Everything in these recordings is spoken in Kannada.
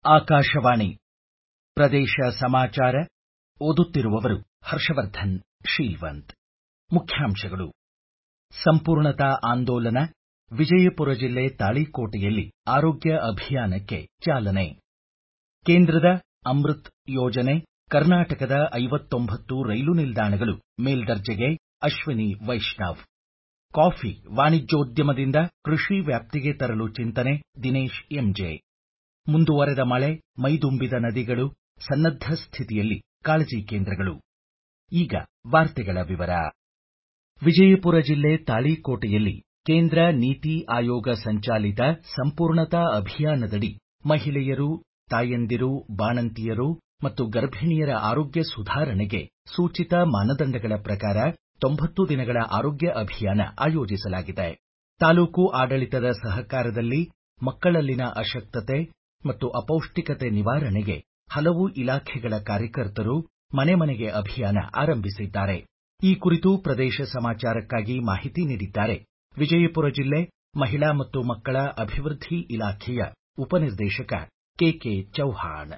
ಆಕಾಶವಾಣಿ ಪ್ರದೇಶ ಸಮಾಚಾರ ಓದುತ್ತಿರುವವರು ಹರ್ಷವರ್ಧನ್ ಶೀಲ್ವಂತ್ ಮುಖ್ಯಾಂಶಗಳು ಸಂಪೂರ್ಣತಾ ಆಂದೋಲನ ವಿಜಯಪುರ ಜಿಲ್ಲೆ ತಾಳಿಕೋಟೆಯಲ್ಲಿ ಆರೋಗ್ಯ ಅಭಿಯಾನಕ್ಕೆ ಚಾಲನೆ ಕೇಂದ್ರದ ಅಮೃತ್ ಯೋಜನೆ ಕರ್ನಾಟಕದ ಐವತ್ತೊಂಬತ್ತು ರೈಲು ನಿಲ್ದಾಣಗಳು ಮೇಲ್ದರ್ಜೆಗೆ ಅಶ್ವಿನಿ ವೈಷ್ಣವ್ ಕಾಫಿ ವಾಣಿಜ್ಯೋದ್ಯಮದಿಂದ ಕೃಷಿ ವ್ಯಾಪ್ತಿಗೆ ತರಲು ಚಿಂತನೆ ದಿನೇಶ್ ಎಂಜೆ ಮುಂದುವರೆದ ಮಳೆ ಮೈದುಂಬಿದ ನದಿಗಳು ಸನ್ನದ್ಧ ಸ್ಥಿತಿಯಲ್ಲಿ ಕಾಳಜಿ ಕೇಂದ್ರಗಳು ಈಗ ವಾರ್ತೆಗಳ ವಿವರ ವಿಜಯಪುರ ಜಿಲ್ಲೆ ತಾಳಿಕೋಟೆಯಲ್ಲಿ ಕೇಂದ್ರ ನೀತಿ ಆಯೋಗ ಸಂಚಾಲಿತ ಸಂಪೂರ್ಣತಾ ಅಭಿಯಾನದಡಿ ಮಹಿಳೆಯರು ತಾಯಂದಿರು ಬಾಣಂತಿಯರು ಮತ್ತು ಗರ್ಭಿಣಿಯರ ಆರೋಗ್ಯ ಸುಧಾರಣೆಗೆ ಸೂಚಿತ ಮಾನದಂಡಗಳ ಪ್ರಕಾರ ತೊಂಬತ್ತು ದಿನಗಳ ಆರೋಗ್ಯ ಅಭಿಯಾನ ಆಯೋಜಿಸಲಾಗಿದೆ ತಾಲೂಕು ಆಡಳಿತದ ಸಹಕಾರದಲ್ಲಿ ಮಕ್ಕಳಲ್ಲಿನ ಅಶಕ್ತತೆ ಮತ್ತು ಅಪೌಷ್ಟಿಕತೆ ನಿವಾರಣೆಗೆ ಹಲವು ಇಲಾಖೆಗಳ ಕಾರ್ಯಕರ್ತರು ಮನೆ ಮನೆಗೆ ಅಭಿಯಾನ ಆರಂಭಿಸಿದ್ದಾರೆ ಈ ಕುರಿತು ಪ್ರದೇಶ ಸಮಾಚಾರಕ್ಕಾಗಿ ಮಾಹಿತಿ ನೀಡಿದ್ದಾರೆ ವಿಜಯಪುರ ಜಿಲ್ಲೆ ಮಹಿಳಾ ಮತ್ತು ಮಕ್ಕಳ ಅಭಿವೃದ್ಧಿ ಇಲಾಖೆಯ ಉಪನಿರ್ದೇಶಕ ಕೆಕೆ ಚೌಹಾಣ್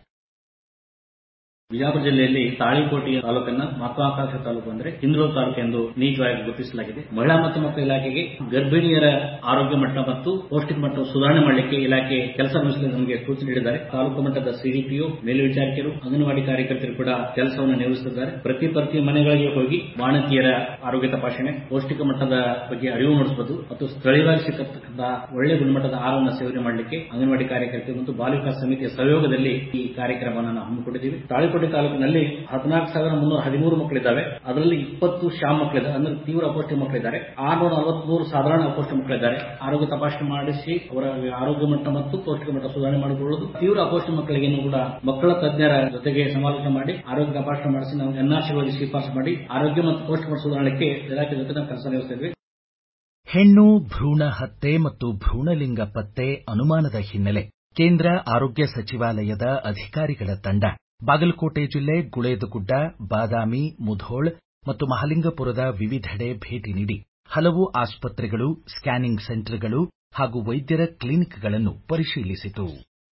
ಬಿಜಾಪುರ ಜಿಲ್ಲೆಯಲ್ಲಿ ತಾಳಿಕೋಟೆ ತಾಲೂಕನ್ನ ಮಹತ್ವಾಕಾಂಕ್ಷೆ ತಾಲೂಕು ಅಂದ್ರೆ ಹಿಂದುಳಿದ ತಾಲೂಕು ಎಂದು ನೀಚವಾಗಿ ಗುರುತಿಸಲಾಗಿದೆ ಮಹಿಳಾ ಮತ್ತು ಮಕ್ಕಳ ಇಲಾಖೆಗೆ ಗರ್ಭಿಣಿಯರ ಆರೋಗ್ಯ ಮಟ್ಟ ಮತ್ತು ಪೌಷ್ಟಿಕ ಮಟ್ಟ ಸುಧಾರಣೆ ಮಾಡಲಿಕ್ಕೆ ಇಲಾಖೆ ಕೆಲಸ ನಿರ್ವಹಿಸಲು ನಮಗೆ ಸೂಚನೆ ನೀಡಿದ್ದಾರೆ ತಾಲೂಕು ಮಟ್ಟದ ಸಿಡಿಪಿಒ ಮೇಲ್ವಿಚಾರಕರು ಅಂಗನವಾಡಿ ಕಾರ್ಯಕರ್ತರು ಕೂಡ ಕೆಲಸವನ್ನು ನಿರ್ವಹಿಸುತ್ತಿದ್ದಾರೆ ಪ್ರತಿ ಪ್ರತಿ ಮನೆಗಳಿಗೆ ಹೋಗಿ ಬಾಣಂತಿಯರ ಆರೋಗ್ಯ ತಪಾಸಣೆ ಪೌಷ್ಟಿಕ ಮಟ್ಟದ ಬಗ್ಗೆ ಅರಿವು ಮೂಡಿಸುವುದು ಮತ್ತು ಸ್ಥಳೀಯವಾಗಿ ಸಿಕ್ಕತಕ್ಕಂತಹ ಒಳ್ಳೆ ಗುಣಮಟ್ಟದ ಆಹಾರವನ್ನು ಸೇವನೆ ಮಾಡಲಿಕ್ಕೆ ಅಂಗನವಾಡಿ ಕಾರ್ಯಕರ್ತರು ಮತ್ತು ಬಾಲ ವಿಕಾಸ ಸಮಿತಿಯ ಸಹಯೋಗದಲ್ಲಿ ಈ ಕಾರ್ಯಕ್ರಮವನ್ನು ನಾವು ಹಮ್ಮಿಕೊಂಡಿದ್ದೀವಿ ತಾಳಿಕೋಟೆ ತಾಲೂಕಿನಲ್ಲಿ ಹದಿನಾಲ್ಕು ಸಾವಿರ ಮುನ್ನೂರ ಹದಿಮೂರು ಮಕ್ಕಳಿದ್ದಾವೆ ಅದರಲ್ಲಿ ಇಪ್ಪತ್ತು ಶಾಮ್ ಮಕ್ಕಳಿದ್ದಾರೆ ಅಂದ್ರೆ ತೀವ್ರ ಅಪೌಷ್ಟಿಕ ಮಕ್ಕಳಿದ್ದಾರೆ ಆರ್ನೂರ ನಲವತ್ಮೂರು ಸಾಧಾರಣ ಅಪೌಷ್ಟಿಕ ಮಕ್ಕಳಿದ್ದಾರೆ ಆರೋಗ್ಯ ತಪಾಸಣೆ ಮಾಡಿಸಿ ಅವರ ಆರೋಗ್ಯ ಮಟ್ಟ ಮತ್ತು ಪೌಷ್ಟಿಕ ಮಟ್ಟ ಸುಧಾರಣೆ ಮಾಡಿಕೊಳ್ಳುವುದು ತೀವ್ರ ಅಪೌಷ್ಟಿಕ ಮಕ್ಕಳಿಗೆ ಕೂಡ ಮಕ್ಕಳ ತಜ್ಞರ ಜೊತೆಗೆ ಸಮಾಲೋಚನೆ ಮಾಡಿ ಆರೋಗ್ಯ ತಪಾಸಣೆ ಮಾಡಿಸಿ ನಾವು ಎನ್ಆರ್ಸಿಗಳಿಗೆ ಶಿಫಾರಸು ಮಾಡಿ ಆರೋಗ್ಯ ಮತ್ತು ಪೌಷ್ಟಿಕ ಮಟ್ಟ ಸುಧಾರಣೆಗೆ ಇಲಾಖೆ ಜೊತೆ ನಾವು ಕೆಲಸ ನಿರ್ವಹಿಸ್ತಿದ್ವಿ ಹೆಣ್ಣು ಭ್ರೂಣ ಹತ್ಯೆ ಮತ್ತು ಭ್ರೂಣಲಿಂಗ ಪತ್ತೆ ಅನುಮಾನದ ಹಿನ್ನೆಲೆ ಕೇಂದ್ರ ಆರೋಗ್ಯ ಸಚಿವಾಲಯದ ಅಧಿಕಾರಿಗಳ ತಂಡ ಬಾಗಲಕೋಟೆ ಜಿಲ್ಲೆ ಗುಳೇದಗುಡ್ಡ ಬಾದಾಮಿ ಮುಧೋಳ್ ಮತ್ತು ಮಹಲಿಂಗಪುರದ ವಿವಿಧೆಡೆ ಭೇಟಿ ನೀಡಿ ಹಲವು ಆಸ್ಪತ್ರೆಗಳು ಸ್ಕ್ಯಾನಿಂಗ್ ಸೆಂಟರ್ಗಳು ಹಾಗೂ ವೈದ್ಯರ ಕ್ಲಿನಿಕ್ಗಳನ್ನು ಪರಿಶೀಲಿಸಿತು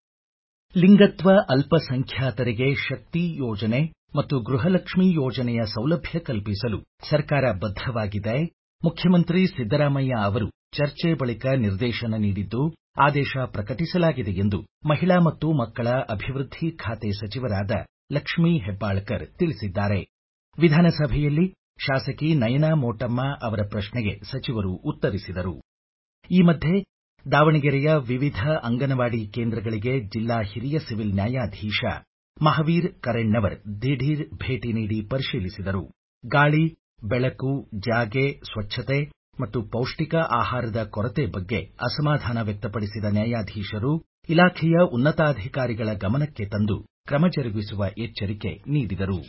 ಲಿಂಗತ್ವ ಅಲ್ಪಸಂಖ್ಯಾತರಿಗೆ ಶಕ್ತಿ ಯೋಜನೆ ಮತ್ತು ಗೃಹಲಕ್ಷ್ಮಿ ಯೋಜನೆಯ ಸೌಲಭ್ಯ ಕಲ್ಪಿಸಲು ಸರ್ಕಾರ ಬದ್ಧವಾಗಿದೆ ಮುಖ್ಯಮಂತ್ರಿ ಸಿದ್ದರಾಮಯ್ಯ ಅವರು ಚರ್ಚೆ ಬಳಿಕ ನಿರ್ದೇಶನ ನೀಡಿದ್ದು ಆದೇಶ ಪ್ರಕಟಿಸಲಾಗಿದೆ ಎಂದು ಮಹಿಳಾ ಮತ್ತು ಮಕ್ಕಳ ಅಭಿವೃದ್ಧಿ ಖಾತೆ ಸಚಿವರಾದ ಲಕ್ಷ್ಮೀ ಹೆಬ್ಬಾಳ್ಕರ್ ತಿಳಿಸಿದ್ದಾರೆ ವಿಧಾನಸಭೆಯಲ್ಲಿ ಶಾಸಕಿ ನಯನಾ ಮೋಟಮ್ಮ ಅವರ ಪ್ರಶ್ನೆಗೆ ಸಚಿವರು ಉತ್ತರಿಸಿದರು ಈ ಮಧ್ಯೆ ದಾವಣಗೆರೆಯ ವಿವಿಧ ಅಂಗನವಾಡಿ ಕೇಂದ್ರಗಳಿಗೆ ಜಿಲ್ಲಾ ಹಿರಿಯ ಸಿವಿಲ್ ನ್ಯಾಯಾಧೀಶ ಮಹಾವೀರ್ ಕರೆಣ್ಣವರ್ ದಿಢೀರ್ ಭೇಟಿ ನೀಡಿ ಪರಿಶೀಲಿಸಿದರು ಗಾಳಿ ಬೆಳಕು ಜಾಗೆ ಸ್ವಚ್ಛತೆ ಮತ್ತು ಪೌಷ್ಟಿಕ ಆಹಾರದ ಕೊರತೆ ಬಗ್ಗೆ ಅಸಮಾಧಾನ ವ್ಯಕ್ತಪಡಿಸಿದ ನ್ಯಾಯಾಧೀಶರು ಇಲಾಖೆಯ ಉನ್ನತಾಧಿಕಾರಿಗಳ ಗಮನಕ್ಕೆ ತಂದು ಕ್ರಮ ಜರುಗಿಸುವ ಎಚ್ಚರಿಕೆ ನೀಡಿದರು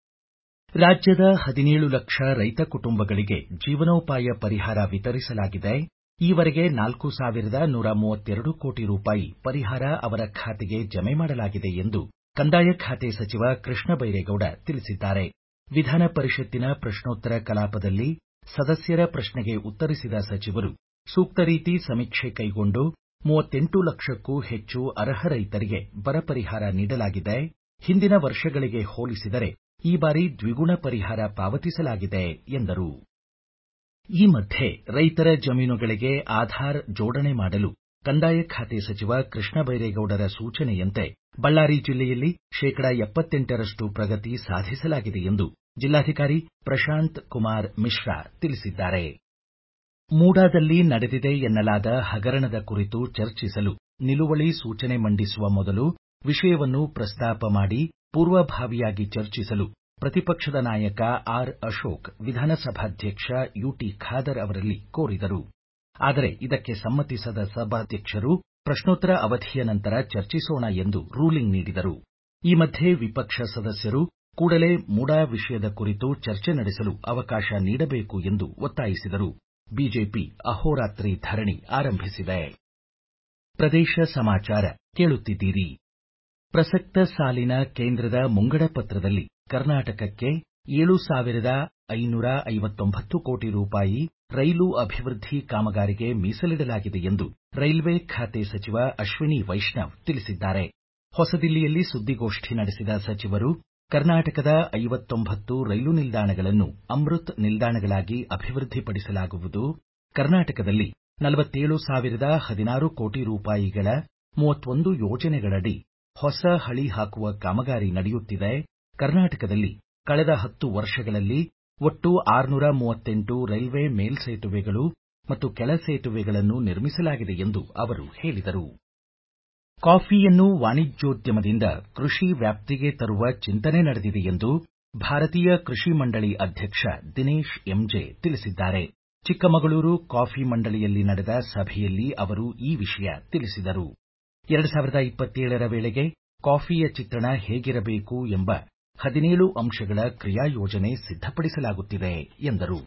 ರಾಜ್ಯದ ಹದಿನೇಳು ಲಕ್ಷ ರೈತ ಕುಟುಂಬಗಳಿಗೆ ಜೀವನೋಪಾಯ ಪರಿಹಾರ ವಿತರಿಸಲಾಗಿದೆ ಈವರೆಗೆ ನಾಲ್ಕು ಸಾವಿರದ ನೂರ ಮೂವತ್ತೆರಡು ಕೋಟಿ ರೂಪಾಯಿ ಪರಿಹಾರ ಅವರ ಖಾತೆಗೆ ಜಮೆ ಮಾಡಲಾಗಿದೆ ಎಂದು ಕಂದಾಯ ಖಾತೆ ಸಚಿವ ಕೃಷ್ಣ ಬೈರೇಗೌಡ ತಿಳಿಸಿದ್ದಾರೆ ವಿಧಾನ ಪರಿಷತ್ತಿನ ಪ್ರಶ್ನೋತ್ತರ ಕಲಾಪದಲ್ಲಿ ಸದಸ್ಯರ ಪ್ರಶ್ನೆಗೆ ಉತ್ತರಿಸಿದ ಸಚಿವರು ಸೂಕ್ತ ರೀತಿ ಸಮೀಕ್ಷೆ ಕೈಗೊಂಡು ಮೂವತ್ತೆಂಟು ಲಕ್ಷಕ್ಕೂ ಹೆಚ್ಚು ಅರ್ಹ ರೈತರಿಗೆ ಬರ ಪರಿಹಾರ ನೀಡಲಾಗಿದೆ ಹಿಂದಿನ ವರ್ಷಗಳಿಗೆ ಹೋಲಿಸಿದರೆ ಈ ಬಾರಿ ದ್ವಿಗುಣ ಪರಿಹಾರ ಪಾವತಿಸಲಾಗಿದೆ ಎಂದರು ಈ ಮಧ್ಯೆ ರೈತರ ಜಮೀನುಗಳಿಗೆ ಆಧಾರ್ ಜೋಡಣೆ ಮಾಡಲು ಕಂದಾಯ ಖಾತೆ ಸಚಿವ ಕೃಷ್ಣ ಬೈರೇಗೌಡರ ಸೂಚನೆಯಂತೆ ಬಳ್ಳಾರಿ ಜಿಲ್ಲೆಯಲ್ಲಿ ಶೇಕಡಾ ಎಪ್ಪತ್ತೆಂಟರಷ್ಟು ಪ್ರಗತಿ ಸಾಧಿಸಲಾಗಿದೆ ಎಂದು ಜಿಲ್ಲಾಧಿಕಾರಿ ಪ್ರಶಾಂತ್ ಕುಮಾರ್ ಮಿಶ್ರಾ ತಿಳಿಸಿದ್ದಾರೆ ಮೂಡಾದಲ್ಲಿ ನಡೆದಿದೆ ಎನ್ನಲಾದ ಹಗರಣದ ಕುರಿತು ಚರ್ಚಿಸಲು ನಿಲುವಳಿ ಸೂಚನೆ ಮಂಡಿಸುವ ಮೊದಲು ವಿಷಯವನ್ನು ಪ್ರಸ್ತಾಪ ಮಾಡಿ ಪೂರ್ವಭಾವಿಯಾಗಿ ಚರ್ಚಿಸಲು ಪ್ರತಿಪಕ್ಷದ ನಾಯಕ ಆರ್ ಅಶೋಕ್ ವಿಧಾನಸಭಾಧ್ಯಕ್ಷ ಯುಟಿ ಖಾದರ್ ಅವರಲ್ಲಿ ಕೋರಿದರು ಆದರೆ ಇದಕ್ಕೆ ಸಮ್ಮತಿಸದ ಸಭಾಧ್ಯಕ್ಷರು ಪ್ರಶ್ನೋತ್ತರ ಅವಧಿಯ ನಂತರ ಚರ್ಚಿಸೋಣ ಎಂದು ರೂಲಿಂಗ್ ನೀಡಿದರು ಈ ಮಧ್ಯೆ ವಿಪಕ್ಷ ಸದಸ್ಯರು ಕೂಡಲೇ ಮೂಡಾ ವಿಷಯದ ಕುರಿತು ಚರ್ಚೆ ನಡೆಸಲು ಅವಕಾಶ ನೀಡಬೇಕು ಎಂದು ಒತ್ತಾಯಿಸಿದರು ಬಿಜೆಪಿ ಅಹೋರಾತ್ರಿ ಧರಣಿ ಆರಂಭಿಸಿದೆ ಪ್ರದೇಶ ಸಮಾಚಾರ ಕೇಳುತ್ತಿದ್ದೀರಿ ಪ್ರಸಕ್ತ ಸಾಲಿನ ಕೇಂದ್ರದ ಮುಂಗಡ ಪತ್ರದಲ್ಲಿ ಕರ್ನಾಟಕಕ್ಕೆ ಏಳು ಸಾವಿರದ ಐನೂರ ಐವತ್ತೊಂಬತ್ತು ಕೋಟಿ ರೂಪಾಯಿ ರೈಲು ಅಭಿವೃದ್ಧಿ ಕಾಮಗಾರಿಗೆ ಮೀಸಲಿಡಲಾಗಿದೆ ಎಂದು ರೈಲ್ವೆ ಖಾತೆ ಸಚಿವ ಅಶ್ವಿನಿ ವೈಷ್ಣವ್ ತಿಳಿಸಿದ್ದಾರೆ ಹೊಸದಿಲ್ಲಿಯಲ್ಲಿ ಸುದ್ದಿಗೋಷ್ಠಿ ನಡೆಸಿದ ಸಚಿವರು ಕರ್ನಾಟಕದ ಐವತ್ತೊಂಬತ್ತು ರೈಲು ನಿಲ್ದಾಣಗಳನ್ನು ಅಮೃತ್ ನಿಲ್ದಾಣಗಳಾಗಿ ಅಭಿವೃದ್ಧಿಪಡಿಸಲಾಗುವುದು ಕರ್ನಾಟಕದಲ್ಲಿ ನಲವತ್ತೇಳು ಸಾವಿರದ ಹದಿನಾರು ಕೋಟಿ ರೂಪಾಯಿಗಳ ಮೂವತ್ತೊಂದು ಯೋಜನೆಗಳಡಿ ಹೊಸ ಹಳಿ ಹಾಕುವ ಕಾಮಗಾರಿ ನಡೆಯುತ್ತಿದೆ ಕರ್ನಾಟಕದಲ್ಲಿ ಕಳೆದ ಹತ್ತು ವರ್ಷಗಳಲ್ಲಿ ಒಟ್ಟು ಆರುನೂರ ಮೂವತ್ತೆಂಟು ರೈಲ್ವೆ ಮೇಲ್ಸೇತುವೆಗಳು ಮತ್ತು ಕೆಳ ಸೇತುವೆಗಳನ್ನು ನಿರ್ಮಿಸಲಾಗಿದೆ ಎಂದು ಅವರು ಹೇಳಿದರು ಕಾಫಿಯನ್ನು ವಾಣಿಜ್ಯೋದ್ಯಮದಿಂದ ಕೃಷಿ ವ್ಯಾಪ್ತಿಗೆ ತರುವ ಚಿಂತನೆ ನಡೆದಿದೆ ಎಂದು ಭಾರತೀಯ ಕೃಷಿ ಮಂಡಳಿ ಅಧ್ಯಕ್ಷ ದಿನೇಶ್ ಎಂಜೆ ತಿಳಿಸಿದ್ದಾರೆ ಚಿಕ್ಕಮಗಳೂರು ಕಾಫಿ ಮಂಡಳಿಯಲ್ಲಿ ನಡೆದ ಸಭೆಯಲ್ಲಿ ಅವರು ಈ ವಿಷಯ ತಿಳಿಸಿದರು ಎರಡು ಸಾವಿರದ ಇಪ್ಪತ್ತೇಳರ ವೇಳೆಗೆ ಕಾಫಿಯ ಚಿತ್ರಣ ಹೇಗಿರಬೇಕು ಎಂಬ ಹದಿನೇಳು ಅಂಶಗಳ ಕ್ರಿಯಾಯೋಜನೆ ಸಿದ್ಧಪಡಿಸಲಾಗುತ್ತಿದೆ ಎಂದರು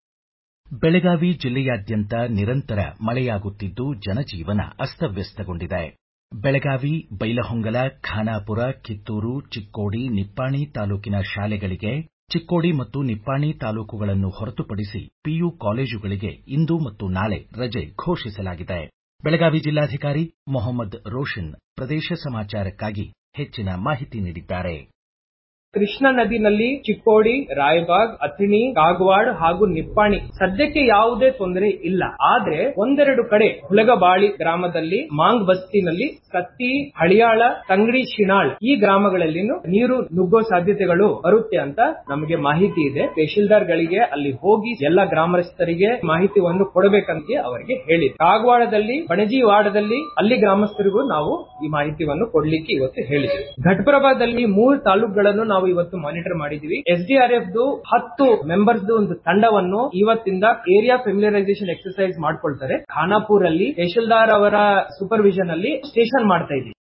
ಬೆಳಗಾವಿ ಜಿಲ್ಲೆಯಾದ್ಯಂತ ನಿರಂತರ ಮಳೆಯಾಗುತ್ತಿದ್ದು ಜನಜೀವನ ಅಸ್ತವ್ಯಸ್ತಗೊಂಡಿದೆ ಬೆಳಗಾವಿ ಬೈಲಹೊಂಗಲ ಖಾನಾಪುರ ಕಿತ್ತೂರು ಚಿಕ್ಕೋಡಿ ನಿಪ್ಪಾಣಿ ತಾಲೂಕಿನ ಶಾಲೆಗಳಿಗೆ ಚಿಕ್ಕೋಡಿ ಮತ್ತು ನಿಪ್ಪಾಣಿ ತಾಲೂಕುಗಳನ್ನು ಹೊರತುಪಡಿಸಿ ಪಿಯು ಕಾಲೇಜುಗಳಿಗೆ ಇಂದು ಮತ್ತು ನಾಳೆ ರಜೆ ಘೋಷಿಸಲಾಗಿದೆ ಬೆಳಗಾವಿ ಜಿಲ್ಲಾಧಿಕಾರಿ ಮೊಹಮ್ಮದ್ ರೋಷನ್ ಪ್ರದೇಶ ಸಮಾಚಾರಕ್ಕಾಗಿ ಹೆಚ್ಚಿನ ಮಾಹಿತಿ ನೀಡಿದ್ದಾರೆ ಕೃಷ್ಣಾ ನದಿನಲ್ಲಿ ಚಿಕ್ಕೋಡಿ ರಾಯಬಾಗ್ ಅಥಣಿ ಕಾಗವಾಡ ಹಾಗೂ ನಿಪ್ಪಾಣಿ ಸದ್ಯಕ್ಕೆ ಯಾವುದೇ ತೊಂದರೆ ಇಲ್ಲ ಆದ್ರೆ ಒಂದೆರಡು ಕಡೆ ಹುಲಗಬಾಳಿ ಗ್ರಾಮದಲ್ಲಿ ಮಾಂಗ್ ಬಸ್ತಿನಲ್ಲಿ ಕತ್ತಿ ಹಳಿಯಾಳ ತಂಗಡಿ ಶಿಣಾಳ್ ಈ ಗ್ರಾಮಗಳಲ್ಲಿ ನೀರು ನುಗ್ಗೋ ಸಾಧ್ಯತೆಗಳು ಬರುತ್ತೆ ಅಂತ ನಮಗೆ ಮಾಹಿತಿ ಇದೆ ತಹಶೀಲ್ದಾರ್ ಗಳಿಗೆ ಅಲ್ಲಿ ಹೋಗಿ ಎಲ್ಲ ಗ್ರಾಮಸ್ಥರಿಗೆ ಮಾಹಿತಿಯನ್ನು ಕೊಡಬೇಕಂತ ಅವರಿಗೆ ಹೇಳಿ ಕಾಗವಾಡದಲ್ಲಿ ಬಣಜಿ ವಾಡದಲ್ಲಿ ಅಲ್ಲಿ ಗ್ರಾಮಸ್ಥರಿಗೂ ನಾವು ಈ ಮಾಹಿತಿಯನ್ನು ಕೊಡ್ಲಿಕ್ಕೆ ಇವತ್ತು ಹೇಳಿದ್ವಿ ಘಟಪ್ರಭಾದಲ್ಲಿ ಮೂರು ತಾಲೂಕುಗಳನ್ನು ನಾವು ಇವತ್ತು ಮಾನಿಟರ್ ಮಾಡಿದೀವಿ ಎಸ್ಡಿಆರ್ಎಫ್ ಹತ್ತು ಮೆಂಬರ್ಸ್ ಒಂದು ತಂಡವನ್ನು ಇವತ್ತಿಂದ ಏರಿಯಾ ಫೆಮಿಲರೈಸೇಷನ್ ಎಕ್ಸರ್ಸೈಸ್ ಮಾಡ್ಕೊಳ್ತಾರೆ ಖಾನಾಪುರ್ ಅಲ್ಲಿ ತಹಶೀಲ್ದಾರ್ ಅವರ ಸೂಪರ್ವಿಷನ್ ಅಲ್ಲಿ ಸ್ಟೇಷನ್ ಮಾಡ್ತಾ ಇದ್ದೀವಿ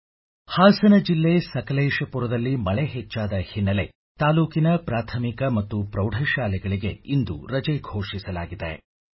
ಹಾಸನ ಜಿಲ್ಲೆ ಸಕಲೇಶಪುರದಲ್ಲಿ ಮಳೆ ಹೆಚ್ಚಾದ ಹಿನ್ನೆಲೆ ತಾಲೂಕಿನ ಪ್ರಾಥಮಿಕ ಮತ್ತು ಪ್ರೌಢಶಾಲೆಗಳಿಗೆ ಇಂದು ರಜೆ ಘೋಷಿಸಲಾಗಿದೆ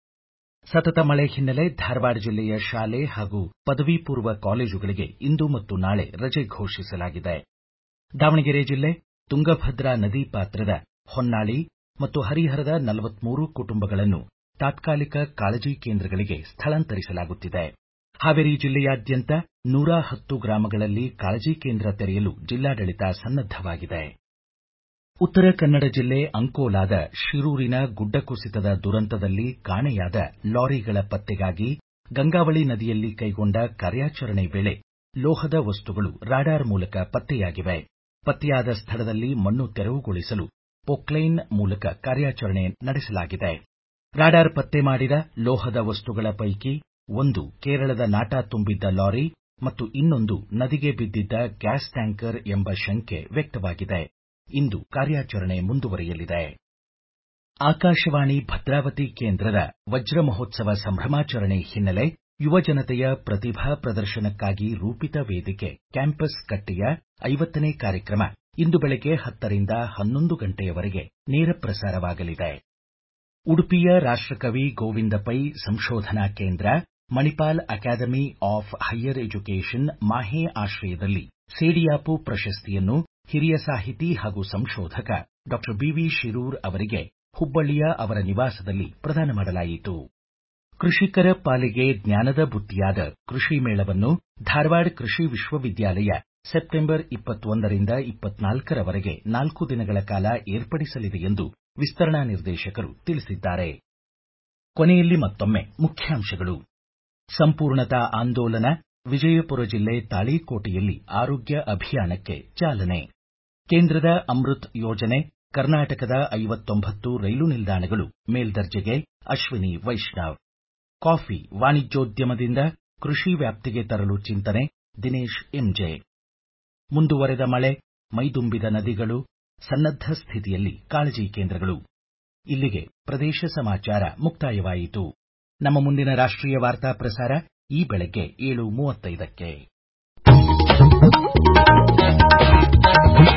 ಸತತ ಮಳೆ ಹಿನ್ನೆಲೆ ಧಾರವಾಡ ಜಿಲ್ಲೆಯ ಶಾಲೆ ಹಾಗೂ ಪದವಿ ಪೂರ್ವ ಕಾಲೇಜುಗಳಿಗೆ ಇಂದು ಮತ್ತು ನಾಳೆ ರಜೆ ಘೋಷಿಸಲಾಗಿದೆ ದಾವಣಗೆರೆ ಜಿಲ್ಲೆ ತುಂಗಭದ್ರಾ ನದಿ ಪಾತ್ರದ ಹೊನ್ನಾಳಿ ಮತ್ತು ಹರಿಹರದ ನಲವತ್ಮೂರು ಕುಟುಂಬಗಳನ್ನು ತಾತ್ಕಾಲಿಕ ಕಾಳಜಿ ಕೇಂದ್ರಗಳಿಗೆ ಸ್ಥಳಾಂತರಿಸಲಾಗುತ್ತಿದೆ ಹಾವೇರಿ ಜಿಲ್ಲೆಯಾದ್ಯಂತ ನೂರ ಹತ್ತು ಗ್ರಾಮಗಳಲ್ಲಿ ಕಾಳಜಿ ಕೇಂದ್ರ ತೆರೆಯಲು ಜಿಲ್ಲಾಡಳಿತ ಸನ್ನದ್ದವಾಗಿದೆ ಉತ್ತರ ಕನ್ನಡ ಜಿಲ್ಲೆ ಅಂಕೋಲಾದ ಶಿರೂರಿನ ಗುಡ್ಡ ಕುಸಿತದ ದುರಂತದಲ್ಲಿ ಕಾಣೆಯಾದ ಲಾರಿಗಳ ಪತ್ತೆಗಾಗಿ ಗಂಗಾವಳಿ ನದಿಯಲ್ಲಿ ಕೈಗೊಂಡ ಕಾರ್ಯಾಚರಣೆ ವೇಳೆ ಲೋಹದ ವಸ್ತುಗಳು ರಾಡಾರ್ ಮೂಲಕ ಪತ್ತೆಯಾಗಿವೆ ಪತ್ತೆಯಾದ ಸ್ಥಳದಲ್ಲಿ ಮಣ್ಣು ತೆರವುಗೊಳಿಸಲು ಪೊಕ್ಲೈನ್ ಮೂಲಕ ಕಾರ್ಯಾಚರಣೆ ನಡೆಸಲಾಗಿದೆ ರಾಡಾರ್ ಪತ್ತೆ ಮಾಡಿದ ಲೋಹದ ವಸ್ತುಗಳ ಪೈಕಿ ಒಂದು ಕೇರಳದ ನಾಟಾ ತುಂಬಿದ್ದ ಲಾರಿ ಮತ್ತು ಇನ್ನೊಂದು ನದಿಗೆ ಬಿದ್ದಿದ್ದ ಗ್ಯಾಸ್ ಟ್ಯಾಂಕರ್ ಎಂಬ ಶಂಕೆ ವ್ಯಕ್ತವಾಗಿದೆ ಇಂದು ಕಾರ್ಯಾಚರಣೆ ಮುಂದುವರಿಯಲಿದೆ ಆಕಾಶವಾಣಿ ಭದ್ರಾವತಿ ಕೇಂದ್ರದ ವಜ್ರ ಮಹೋತ್ಸವ ಸಂಭ್ರಮಾಚರಣೆ ಹಿನ್ನೆಲೆ ಯುವ ಜನತೆಯ ಪ್ರತಿಭಾ ಪ್ರದರ್ಶನಕ್ಕಾಗಿ ರೂಪಿತ ವೇದಿಕೆ ಕ್ಯಾಂಪಸ್ ಕಟ್ಟೆಯ ಐವತ್ತನೇ ಕಾರ್ಯಕ್ರಮ ಇಂದು ಬೆಳಗ್ಗೆ ಹತ್ತರಿಂದ ಹನ್ನೊಂದು ಗಂಟೆಯವರೆಗೆ ನೇರ ಪ್ರಸಾರವಾಗಲಿದೆ ಉಡುಪಿಯ ರಾಷ್ಟಕವಿ ಗೋವಿಂದ ಪೈ ಸಂಶೋಧನಾ ಕೇಂದ್ರ Manipal academy of higher education MAHE ಆಶ್ರಯದಲ್ಲಿ ಸೇಡಿಯಾಪು ಪ್ರಶಸ್ತಿಯನ್ನು ಹಿರಿಯ ಸಾಹಿತಿ ಹಾಗೂ ಸಂಶೋಧಕ ಡಾ ಬಿವಿ ಶಿರೂರ್ ಅವರಿಗೆ ಹುಬ್ಬಳ್ಳಿಯ ಅವರ ನಿವಾಸದಲ್ಲಿ ಪ್ರದಾನ ಮಾಡಲಾಯಿತು ಕೃಷಿಕರ ಪಾಲಿಗೆ ಜ್ಞಾನದ ಬುತ್ತಿಯಾದ ಕೃಷಿ ಮೇಳವನ್ನು ಧಾರವಾಡ ಕೃಷಿ ವಿಶ್ವವಿದ್ಯಾಲಯ ಸೆಪ್ಟೆಂಬರ್ ಇಪ್ಪತ್ತೊಂದರಿಂದ ಇಪ್ಪತ್ನಾಲ್ಕರವರೆಗೆ ನಾಲ್ಕು ದಿನಗಳ ಕಾಲ ಏರ್ಪಡಿಸಲಿದೆ ಎಂದು ವಿಸ್ತರಣಾ ನಿರ್ದೇಶಕರು ತಿಳಿಸಿದ್ದಾರೆ ಕೊನೆಯಲ್ಲಿ ಮತ್ತೊಮ್ಮೆ ಮುಖ್ಯಾಂಶಗಳು ಸಂಪೂರ್ಣತಾ ಆಂದೋಲನ ವಿಜಯಪುರ ಜಿಲ್ಲೆ ತಾಳೀಕೋಟೆಯಲ್ಲಿ ಆರೋಗ್ಯ ಅಭಿಯಾನಕ್ಕೆ ಚಾಲನೆ ಕೇಂದ್ರದ ಅಮೃತ್ ಯೋಜನೆ ಕರ್ನಾಟಕದ ಐವತ್ತೊಂಬತ್ತು ರೈಲು ನಿಲ್ದಾಣಗಳು ಮೇಲ್ದರ್ಜೆಗೆ ಅಶ್ವಿನಿ ವೈಷ್ಣವ್ ಕಾಫಿ ವಾಣಿಜ್ಯೋದ್ಯಮದಿಂದ ಕೃಷಿ ವ್ಯಾಪ್ತಿಗೆ ತರಲು ಚಿಂತನೆ ದಿನೇಶ್ ಎಂಜೆ ಮುಂದುವರೆದ ಮಳೆ ಮೈದುಂಬಿದ ನದಿಗಳು ಸನ್ನದ್ಧ ಸ್ಥಿತಿಯಲ್ಲಿ ಕಾಳಜಿ ಕೇಂದ್ರಗಳು ಇಲ್ಲಿಗೆ ಪ್ರದೇಶ ಸಮಾಚಾರ ಮುಕ್ತಾಯವಾಯಿತು ನಮ್ಮ ಮುಂದಿನ ರಾಷ್ಟ್ರೀಯ ವಾರ್ತಾ ಪ್ರಸಾರ ಈ ಬೆಳಗ್ಗೆ ಏಳು ಮೂವತ್ತೈದಕ್ಕೆ